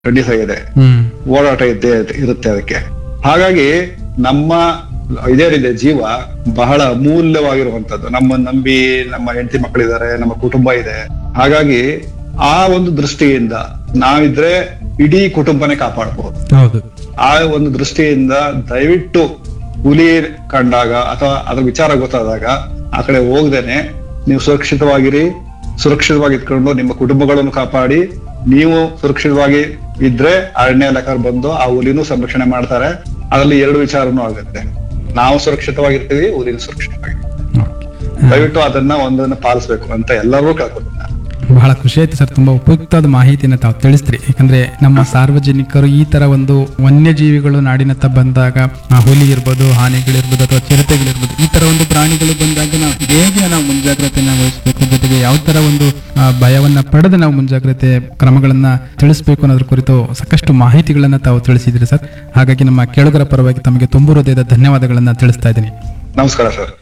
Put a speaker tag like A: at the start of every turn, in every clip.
A: ಖಂಡಿತ ಇದೆ
B: ಹ್ಮ್
A: ಓಡಾಟ ಇದ್ದೇ ಇರುತ್ತೆ ಅದಕ್ಕೆ ಹಾಗಾಗಿ ನಮ್ಮ ಇದೇನಿದೆ ಜೀವ ಬಹಳ ಅಮೂಲ್ಯವಾಗಿರುವಂತದ್ದು ನಮ್ಮ ನಂಬಿ ನಮ್ಮ ಹೆಂಡತಿ ಮಕ್ಕಳಿದ್ದಾರೆ ನಮ್ಮ ಕುಟುಂಬ ಇದೆ ಹಾಗಾಗಿ ಆ ಒಂದು ದೃಷ್ಟಿಯಿಂದ ನಾವಿದ್ರೆ ಇಡೀ ಕುಟುಂಬನೇ ಕಾಪಾಡಬಹುದು
B: ಹೌದು
A: ಆ ಒಂದು ದೃಷ್ಟಿಯಿಂದ ದಯವಿಟ್ಟು ಹುಲಿ ಕಂಡಾಗ ಅಥವಾ ಅದ್ರ ವಿಚಾರ ಗೊತ್ತಾದಾಗ ಆ ಕಡೆ ಹೋಗ್ದೇನೆ ನೀವು ಸುರಕ್ಷಿತವಾಗಿರಿ ಸುರಕ್ಷಿತವಾಗಿ ಇಟ್ಕೊಂಡು ನಿಮ್ಮ ಕುಟುಂಬಗಳನ್ನು ಕಾಪಾಡಿ ನೀವು ಸುರಕ್ಷಿತವಾಗಿ ಇದ್ರೆ ಅರಣ್ಯ ಇಲಾಖೆಯವ್ರು ಬಂದು ಆ ಹುಲಿನೂ ಸಂರಕ್ಷಣೆ ಮಾಡ್ತಾರೆ ಅದರಲ್ಲಿ ಎರಡು ವಿಚಾರನೂ ಆಗುತ್ತೆ ನಾವು ಸುರಕ್ಷಿತವಾಗಿರ್ತೀವಿ ಹುಲಿನೂ ಸುರಕ್ಷಿತವಾಗಿರ್ತೀವಿ ದಯವಿಟ್ಟು ಅದನ್ನ ಒಂದನ್ನ ಪಾಲಿಸ್ಬೇಕು ಅಂತ ಎಲ್ಲರೂ ಕೇಳ್ಕೊತೀನಿ ನಾನು.
B: ಬಹಳ ಖುಷಿ ಆಯ್ತು ಸರ್ ತುಂಬಾ ಉಪಯುಕ್ತವಾದ ಮಾಹಿತಿನ ತಾವು ತಿಳಿಸ್ತೀರಿ ಯಾಕಂದ್ರೆ ನಮ್ಮ ಸಾರ್ವಜನಿಕರು ಈ ತರ ಒಂದು ವನ್ಯಜೀವಿಗಳು ನಾಡಿನತ್ತ ಬಂದಾಗ ಆ, ಹುಲಿ ಇರ್ಬೋದು ಆನೆಗಳಿರ್ಬೋದು ಅಥವಾ ಚಿರತೆಗಳಿರ್ಬೋದು ಈ ತರ ಒಂದು ಪ್ರಾಣಿಗಳು ಬಂದಾಗ ನಾವು ಹೇಗೆ ನಾವು ಮುಂಜಾಗ್ರತೆನ ವಹಿಸಬೇಕು ಜೊತೆಗೆ ಯಾವ ತರ ಒಂದು ಆ, ಭಯವನ್ನ ಪಡೆದು ನಾವು ಮುಂಜಾಗ್ರತೆ ಕ್ರಮಗಳನ್ನ ತಿಳಿಸಬೇಕು ಅನ್ನೋದ್ರ ಕುರಿತು ಸಾಕಷ್ಟು ಮಾಹಿತಿಗಳನ್ನ ತಾವು ತಿಳಿಸಿದ್ರಿ ಸರ್ ಹಾಗಾಗಿ ನಮ್ಮ ಕೇಳುಗರ ಪರವಾಗಿ ತಮಗೆ ತುಂಬು ಹೃದಯದ ಧನ್ಯವಾದಗಳನ್ನ ತಿಳಿಸ್ತಾ ಇದ್ದೀನಿ
A: ನಮಸ್ಕಾರ ಸರ್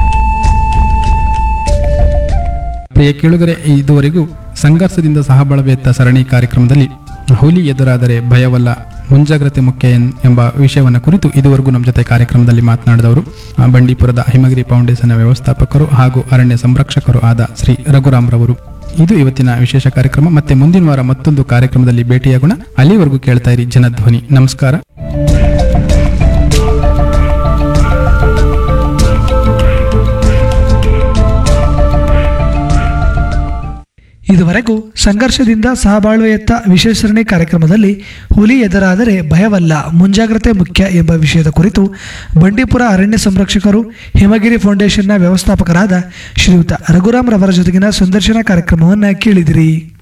B: ಪ್ರಿಯ ಕೇಳುಗರೆ ಇದುವರೆಗೂ ಸಂಘರ್ಷದಿಂದ ಸಹಬಾಳ್ವೆಯತ್ತ ಸರಣಿ ಕಾರ್ಯಕ್ರಮದಲ್ಲಿ ಹುಲಿ ಎದುರಾದರೆ ಭಯವಲ್ಲ ಮುಂಜಾಗ್ರತೆ ಮುಖ್ಯ ಎನ್- ಎಂಬ ವಿಷಯವನ್ನು ಕುರಿತು ಇದುವರೆಗೂ ನಮ್ಮ ಜೊತೆ ಕಾರ್ಯಕ್ರಮದಲ್ಲಿ ಮಾತನಾಡಿದವರು ಆ, ಬಂಡೀಪುರದ ಹಿಮಗಿರಿ ಫೌಂಡೇಶನ್ ವ್ಯವಸ್ಥಾಪಕರು ಹಾಗೂ ಅರಣ್ಯ ಸಂರಕ್ಷಕರು ಆದ ಶ್ರೀ ರಘುರಾಮ್ ರವರು ಇದು ಇವತ್ತಿನ ವಿಶೇಷ ಕಾರ್ಯಕ್ರಮ ಮತ್ತೆ ಮುಂದಿನ ವಾರ ಮತ್ತೊಂದು ಕಾರ್ಯಕ್ರಮದಲ್ಲಿ ಭೇಟಿಯಾಗೋಣ ಅಲ್ಲಿವರೆಗೂ ಕೇಳ್ತಾ ಇರಿ ಜನಧ್ವನಿ ನಮಸ್ಕಾರ
C: ಇದುವರೆಗೂ ಸಂಘರ್ಷದಿಂದ ಸಹಬಾಳ್ವೆಯತ್ತ ವಿಶೇಷ ಸರಣಿ ಕಾರ್ಯಕ್ರಮದಲ್ಲಿ ಹುಲಿ ಎದುರಾದರೆ ಭಯವಲ್ಲ ಮುಂಜಾಗ್ರತೆ ಮುಖ್ಯ ಎಂಬ ವಿಷಯದ ಕುರಿತು ಬಂಡೀಪುರ ಅರಣ್ಯ ಸಂರಕ್ಷಕರು ಹಿಮಗಿರಿ ಫೌಂಡೇಶನ್ನ ವ್ಯವಸ್ಥಾಪಕರಾದ ಶ್ರೀಯುತ ರಘುರಾಮ್ ರವರ ಜೊತೆಗಿನ ಸಂದರ್ಶನ ಕಾರ್ಯಕ್ರಮವನ್ನು ಕೇಳಿದಿರಿ